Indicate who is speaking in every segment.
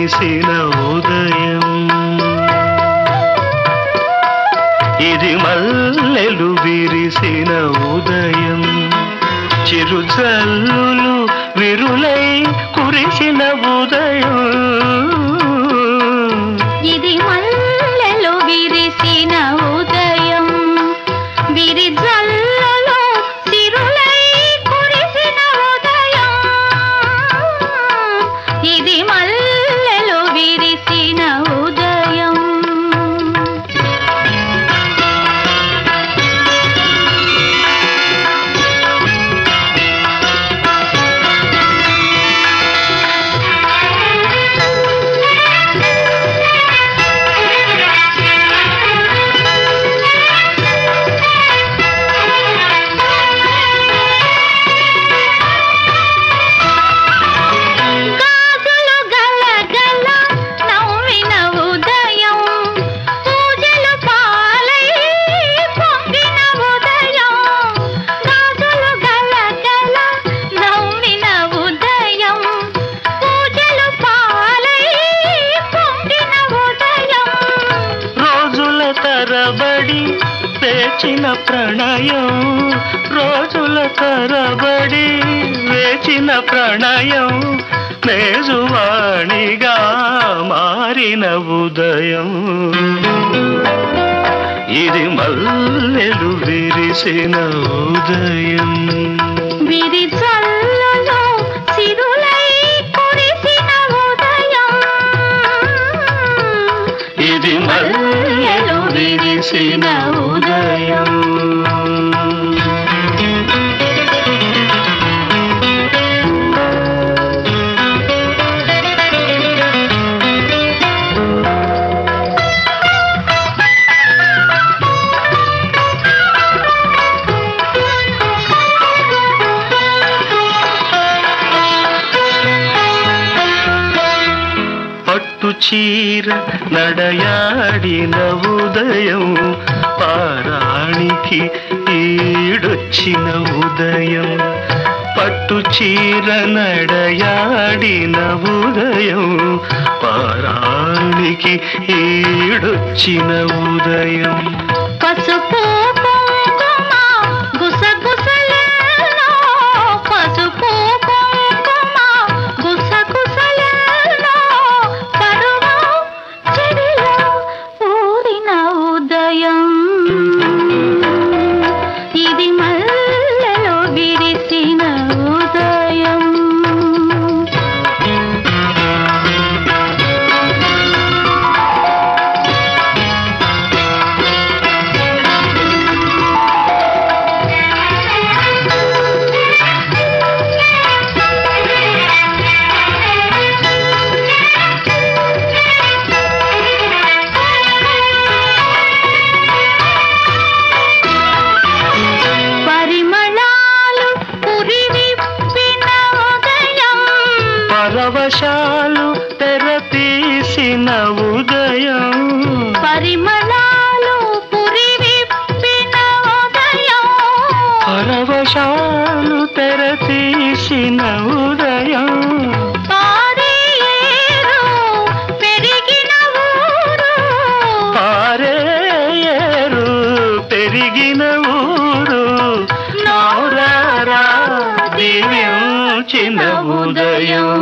Speaker 1: విరిసిన ఉదయం ఇది మల్లెలు విరిసిన ఉదయం చిరుజల్లులు విరులై కురిసిన ఉదయం
Speaker 2: ఇది మల్లెలు విరిసిన ఉదయం విరిజల్లలో సిరులై కురిసిన ఉదయం ఇది మల్లెలు విరిసిన ఉదయం గాజులు గలగల నవ్విన ఉదయం పూజలు పాలై పొంగిన ఉదయం గాజులు గలగల నవ్విన ఉదయం పూజలు పాలై పొంగిన ఉదయం
Speaker 1: రోజుల తరబడి వేచిన ప్రణయం రోజుల తరబడి వేచిన ప్రణయం మేజువాణిగా మారిన ఉదయం ఇది మల్లెలు విరిసిన ఉదయం
Speaker 2: విరిజల్లలో సిరులై కురిసిన ఉదయం
Speaker 1: ఇది మల్లెలు విరిసిన ఉదయం పట్టు చీర నడయాడిన ఉదయం పారాణికి ఈడొచ్చిన ఉదయం పట్టు చీర నడయాడిన ఉదయం పారాణికి ఈడొచ్చిన ఉదయం
Speaker 2: పసుపు కుంకుమ గుసగుసలలో పసుపు కుంకుమ గుసగుసలలో పరువు చెడిలో ఊరిన ఉదయం ఇది మల్లెలో విరిసిన ఉదయం పరిమళాలు పురివిప్పిన ఉదయం
Speaker 1: పరవశాలు తెరతీసిన ఉదయం
Speaker 2: పరిమళాలు పురివిప్పిన ఉదయం
Speaker 1: పరవశాలు తెరతీసిన ఉదయం
Speaker 2: పారే ఏరు పెరిగిన ఊరు
Speaker 1: పారేరు పెరిగిన ఊరు నౌరారా దివ్యోచిన ఉదయం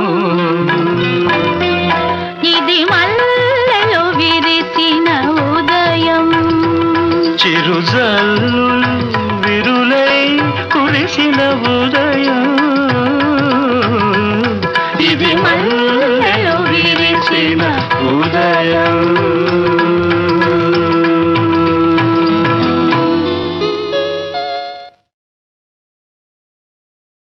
Speaker 2: ఇది మల్లెలు విరిసిన ఉదయం
Speaker 1: చిరుజల్లులు విరులై కురిసిన ఉదయం ఇది మల్లెలు విరిసిన ఉదయం